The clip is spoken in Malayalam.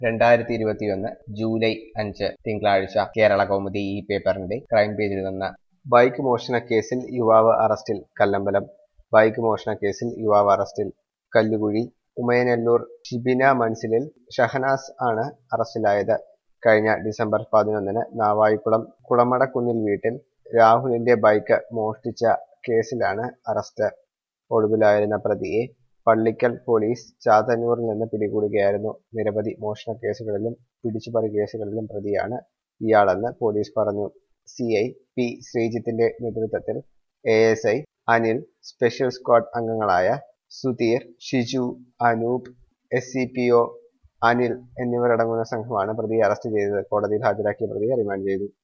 രണ്ടായിരത്തി ഇരുപത്തിയൊന്ന് ജൂലൈ അഞ്ച് തിങ്കളാഴ്ച കേരള കൗമുദി ഈ പേപ്പറിന്റെ ക്രൈം പേജിൽ നിന്ന് ബൈക്ക് മോഷണ കേസിൽ യുവാവ് അറസ്റ്റിൽ കല്ലമ്പലം ബൈക്ക് മോഷണ കേസിൽ യുവാവ് അറസ്റ്റിൽ കല്ലുകുഴി ഉമയനെല്ലൂർ ഷിബിന മൻസിലിൽ ഷഹനാസ് ആണ് അറസ്റ്റിലായത് കഴിഞ്ഞ ഡിസംബർ പതിനൊന്നിന് നാവായിക്കുളം കുളമടക്കുന്നിൽ വീട്ടിൽ രാഹുലിന്റെ ബൈക്ക് മോഷ്ടിച്ച കേസിലാണ് അറസ്റ്റ് ഒളിവിലായിരുന്ന പ്രതിയെ പള്ളിക്കൽ പോലീസ് ചാത്തന്നൂരിൽ നിന്ന് പിടികൂടുകയായിരുന്നു നിരവധി മോഷണ കേസുകളിലും പിടിച്ചുപറി കേസുകളിലും പ്രതിയാണ് ഇയാളെന്ന് പോലീസ് പറഞ്ഞു സി ഐ പി ശ്രീജിത്തിന്റെ നേതൃത്വത്തിൽ A S I Anil special squad അംഗങ്ങളായ Sudheer Shiju Anoop S C P O Anil എന്നിവരടങ്ങുന്ന സംഘമാണ് പ്രതിയെ അറസ്റ്റ് ചെയ്തത് കോടതിയിൽ ഹാജരാക്കിയ പ്രതിയെ റിമാൻഡ് ചെയ്തു